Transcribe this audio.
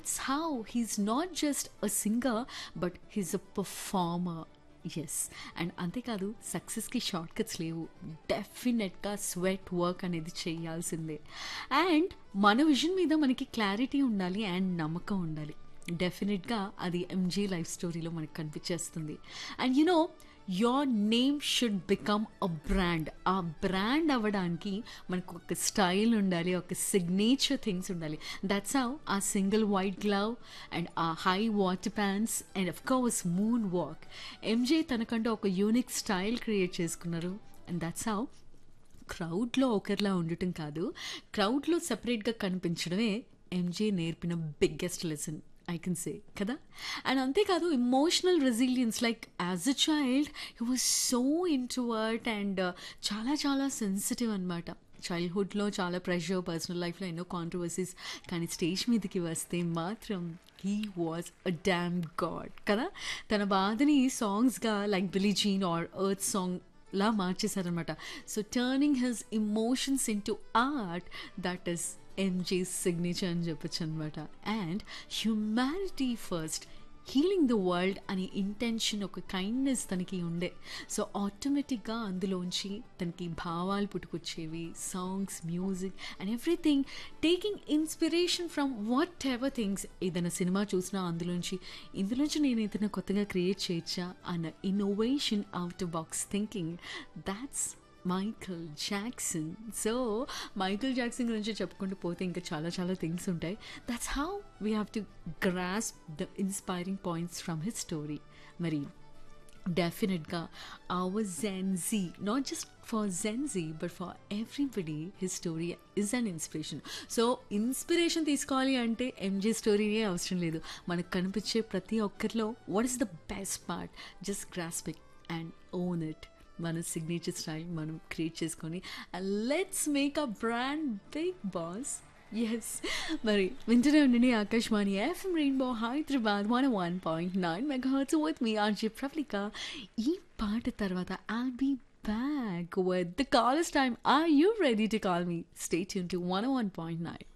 that's how he's not just a singer but he's a performer ఎస్ and అంతేకాదు సక్సెస్కి short cuts లేవు డెఫినెట్గా స్వెట్ వర్క్ అనేది చేయాల్సిందే అండ్ మన విజన్ మీద మనకి క్లారిటీ ఉండాలి అండ్ నమ్మకం ఉండాలి డెఫినెట్గా అది ఎంజీ లైఫ్ స్టోరీలో మనకు కనిపించేస్తుంది and you know your name should become a brand ఆ బ్రాండ్ అవ్వడానికి మనకు ఒక స్టైల్ ఉండాలి ఒక సిగ్నేచర్ థింగ్స్ ఉండాలి దట్స్ హౌ ఆ సింగిల్ వైట్ గ్లవ్ అండ్ ఆ high water pants and of course moon walk MJ తనకంటూ ఒక యూనిక్ స్టైల్ క్రియేట్ చేసుకున్నారు అండ్ దట్స్ హౌ క్రౌడ్లో ఒకరిలా ఉండటం కాదు క్రౌడ్లో సపరేట్గా కనిపించడమే ఎంజే నేర్పిన biggest lesson I can say కదా అండ్ అంతేకాదు emotional resilience like as a child he was so introvert and చాలా చాలా సెన్సిటివ్ అనమాట చైల్డ్హుడ్లో చాలా ప్రెషర్ పర్సనల్ లైఫ్లో ఎన్నో కాంట్రవర్సీస్ కానీ స్టేజ్ మీదకి వస్తే మాత్రం he was a demigod కదా తన బాధని సాంగ్స్గా like Billie Jean or earth song లా మార్చేశారనమాట so turning his emotions into art that is MJ signature అని చెప్పొచ్చు అనమాట and humanity first healing the world అనే ఇంటెన్షన్ ఒక కైండ్నెస్ తనకి ఉండే సో ఆటోమేటిక్గా అందులోంచి తనకి భావాలు పుట్టుకొచ్చేవి songs music and everything taking inspiration from whatever things ఏదైనా సినిమా చూసినా అందులోంచి ఇందులోంచి నేను ఏదైనా కొత్తగా క్రియేట్ చేయొచ్చా అన్న innovation out box thinking that's Michael Jackson so Michael Jackson గురించి చెప్పుకుంటూ పోతే ఇంకా చాలా చాలా థింగ్స్ ఉంటాయి that's how we have to grasp the inspiring points from his story మరి డెఫినెట్గా our Gen Z not just for Gen Z but for everybody his story is an inspiration so inspiration తీసుకోవాలి అంటే ఎంజే స్టోరీయే అవసరం లేదు మనకు కనిపించే ప్రతి ఒక్కరిలో what is the best part just grasp it and own it మన సిగ్నేచర్ స్టైల్ మనం క్రియేట్ చేసుకొని let's make a brand big boss yes మరి వింటూనే ఉండండి Akashvani FM rainbow Hyderabad one one point nine mega hertz with me RJ Praflika ఈ పాట తర్వాత I'll be back with the callers time are you ready to call me stay tune to one one point nine